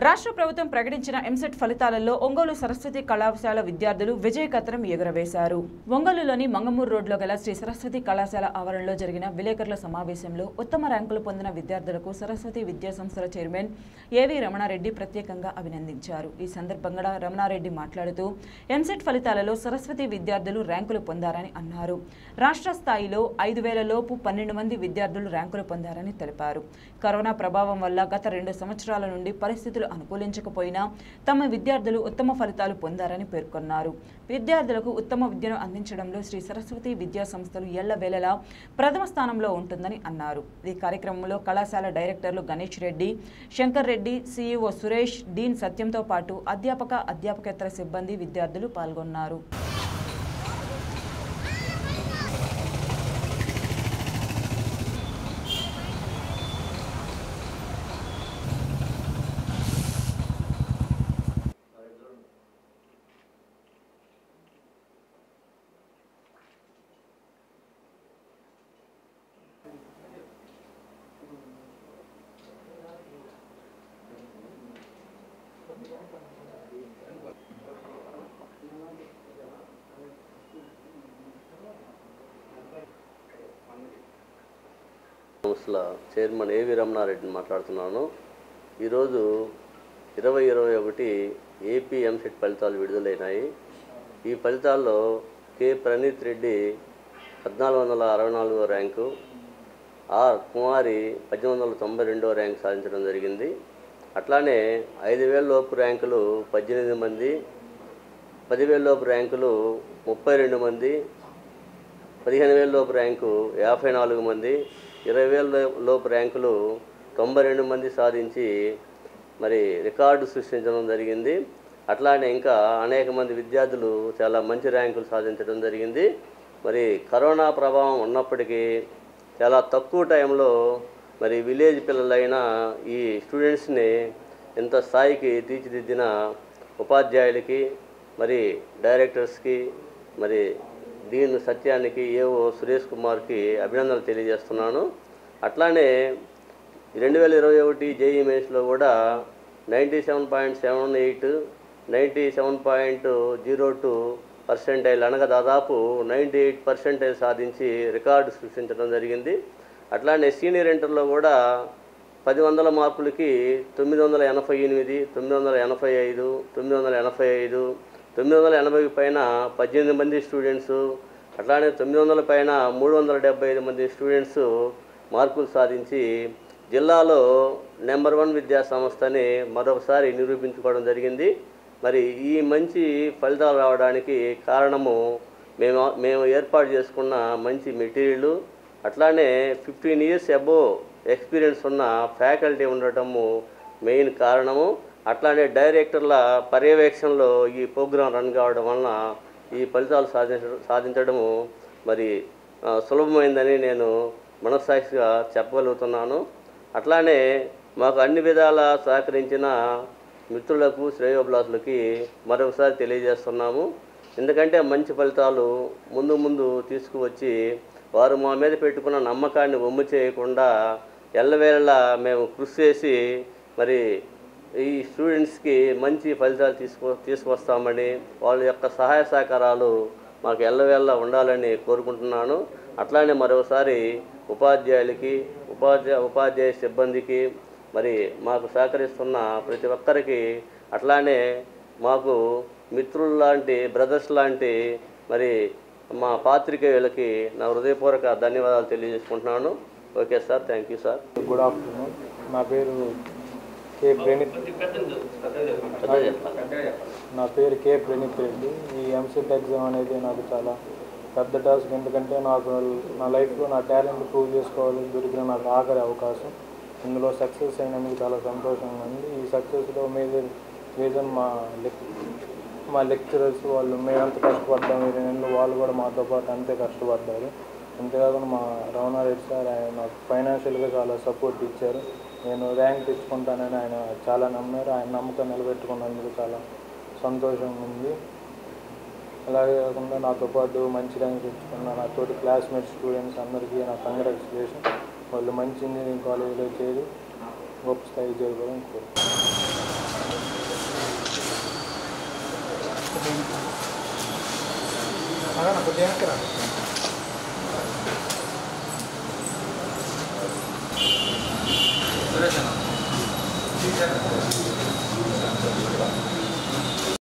రాష్ట్ర ప్రభుత్వం ప్రకటించిన ఎంసెట్ ఫలితాలలో ఒంగోలు సరస్వతి కళాశాల విద్యార్థులు విజయకత్రం ఎగురవేశారు ఒంగోలులోని మంగమూరు రోడ్లో గల శ్రీ సరస్వతి కళాశాల ఆవరణలో జరిగిన విలేకరుల సమావేశంలో ఉత్తమ ర్యాంకులు పొందిన విద్యార్థులకు సరస్వతి విద్యా సంస్థల చైర్మన్ ఏవి రమణారెడ్డి ప్రత్యేకంగా అభినందించారు ఈ సందర్భంగా రమణారెడ్డి మాట్లాడుతూ ఎంసెట్ ఫలితాలలో సరస్వతి విద్యార్థులు ర్యాంకులు పొందారని అన్నారు రాష్ట్ర స్థాయిలో ఐదు వేల లోపు పన్నెండు మంది విద్యార్థులు ర్యాంకులు పొందారని తెలిపారు కరోనా ప్రభావం వల్ల గత రెండు సంవత్సరాల నుండి పరిస్థితులు అనుకూలించకపోయినా తమ విద్యార్థులు ఉత్తమ ఫలితాలు పొందారని పేర్కొన్నారు విద్యార్థులకు ఉత్తమ విద్యను అందించడంలో శ్రీ సరస్వతి విద్యా సంస్థలు ఎల్లవేళలా ప్రథమ స్థానంలో ఉంటుందని అన్నారు ఈ కార్యక్రమంలో కళాశాల డైరెక్టర్లు గణేష్ రెడ్డి శంకర్ రెడ్డి సీఈఓ సురేష్ డీన్ సత్యంతో పాటు అధ్యాపక అధ్యాపకేతర సిబ్బంది విద్యార్థులు పాల్గొన్నారు సంస్థల చైర్మన్ ఏవి రమణారెడ్డిని మాట్లాడుతున్నాను ఈరోజు ఇరవై ఇరవై ఒకటి ఏపీ ఎంసెట్ ఫలితాలు విడుదలైనాయి ఈ ఫలితాల్లో కె ప్రణీత్ రెడ్డి పద్నాలుగు వందల అరవై నాలుగో ర్యాంకు ఆర్ కుమారి పద్దెనిమిది వందల తొంభై రెండో ర్యాంక్ సాధించడం జరిగింది అట్లానే ఐదు వేల లోపు ర్యాంకులు పద్దెనిమిది మంది పదివేల లోపు ర్యాంకులు ముప్పై రెండు మంది పదిహేను వేల లోపు ర్యాంకు యాభై నాలుగు మంది ఇరవై వేల లో- లోపు ర్యాంకులు తొంభై రెండు మంది సాధించి మరి రికార్డు సృష్టించడం జరిగింది అట్లానే ఇంకా అనేక మంది విద్యార్థులు చాలా మంచి ర్యాంకులు సాధించడం జరిగింది మరి కరోనా ప్రభావం ఉన్నప్పటికీ చాలా తక్కువ టైంలో మరి విలేజ్ పిల్లలైన ఈ స్టూడెంట్స్ని ఇంత స్థాయికి తీర్చిదిద్దిన ఉపాధ్యాయులకి మరి డైరెక్టర్స్కి మరి డీన్ సత్యానికి ఏవో సురేష్ కుమార్కి అభినందనలు తెలియజేస్తున్నాను అట్లానే రెండు వేల ఇరవై ఒకటి జేఈ మెయిన్స్లో కూడా ninety seven point seven eight ninety seven point zero two percentile అనగా దాదాపు నైంటీ ఎయిట్ పర్సెంటైల్ సాధించి రికార్డు సృష్టించడం జరిగింది అట్లానే సీనియర్ ఇంటర్లో కూడా పది వందల మార్కులకి తొమ్మిది వందల ఎనభై ఎనిమిది తొమ్మిది వందల ఎనభై ఐదు తొమ్మిది వందల ఎనభై ఐదు తొమ్మిది వందల ఎనభై పైన పద్దెనిమిది మంది స్టూడెంట్స్ అట్లానే తొమ్మిది వందల పైన మూడు వందల డెబ్బై ఐదు మంది స్టూడెంట్స్ మార్కులు సాధించి జిల్లాలో నెంబర్ వన్ విద్యా సంస్థని మరొకసారి నిరూపించుకోవడం జరిగింది మరి ఈ మంచి ఫలితాలు రావడానికి కారణము మేము మేము ఏర్పాటు చేసుకున్న మంచి మెటీరియల్ అట్లానే ఫిఫ్టీన్ ఇయర్స్ అబోవ్ ఎక్స్పీరియన్స్ ఉన్న ఫ్యాకల్టీ ఉండటము మెయిన్ కారణము అట్లానే డైరెక్టర్ల పర్యవేక్షణలో ఈ ప్రోగ్రాం రన్ కావడం వలన ఈ ఫలితాలు సాధించ సాధించడము మరి ఆ, సులభమైందని నేను మనస్సాక్షిగా చెప్పగలుగుతున్నాను అట్లానే మాకు అన్ని విధాల సహకరించిన మిత్రులకు శ్రేయోభిలాసులకి మరొకసారి తెలియజేస్తున్నాము ఎందుకంటే మంచి ఫలితాలు ముందు ముందు తీసుకువచ్చి వారు మా మీద పెట్టుకున్న నమ్మకాన్ని వమ్ము చేయకుండా ఎల్లవేళలా మేము కృషి చేసి మరి ఈ స్టూడెంట్స్కి మంచి ఫలితాలు తీసుకు తీసుకొస్తామని వాళ్ళ యొక్క సహాయ సహకారాలు మాకు ఎల్లవేళలా ఉండాలని కోరుకుంటున్నాను అట్లానే మరోసారి ఉపాధ్యాయులకి ఉపాధ్యాయ ఉపాధ్యాయ సిబ్బందికి మరి మాకు సహకరిస్తున్న ప్రతి ఒక్కరికి అట్లానే మాకు మిత్రులు లాంటి బ్రదర్స్ లాంటి మరి మా పాత్రికేయులకి నా హృదయపూర్వక ధన్యవాదాలు తెలియజేసుకుంటున్నాను okay sir thank you sir good afternoon నా పేరు కే ప్రణీత్ పెద్దగా చెప్పాలి నా పేరు కే ప్రణీత్ రెడ్డి ఈ ఎంసెట్ ఎగ్జామ్ అనేది నాకు చాలా పెద్ద టాస్క్ ఎందుకంటే నాకు నా లైఫ్లో నా టాలెంట్ ప్రూవ్ చేసుకోవాలి దొరికిన నాకు ఆఖరి అవకాశం ఇందులో సక్సెస్ అయినందుకు చాలా సంతోషంగా ఉంది ఈ సక్సెస్లో మేజర్ రీజన్ మా లెక్ మా లెక్చరర్స్ వాళ్ళు మేమంత కష్టపడ్డాము ఈ రెండు వాళ్ళు కూడా మాతో పాటు అంతే కష్టపడ్డారు అంతేకాకుండా మా రమణారెడ్డి సార్ ఆయన నాకు ఫైనాన్షియల్గా చాలా సపోర్ట్ ఇచ్చారు నేను ర్యాంక్ తెచ్చుకుంటానని ఆయన చాలా నమ్మారు ఆయన నమ్మకం నిలబెట్టుకున్నందుకు చాలా సంతోషంగా ఉంది అలాగే కాకుండా నాతో పాటు మంచి ర్యాంక్ తెచ్చుకున్న నా తోటి క్లాస్మేట్ స్టూడెంట్స్ అందరికీ నా కంగ్రాచులేషన్ వాళ్ళు మంచి ఇంజనీరింగ్ కాలేజీలో చేరి గొప్ప స్థాయికి చేరుకోవాలని కోరుకుంటున్నాను సురేష్ అన్న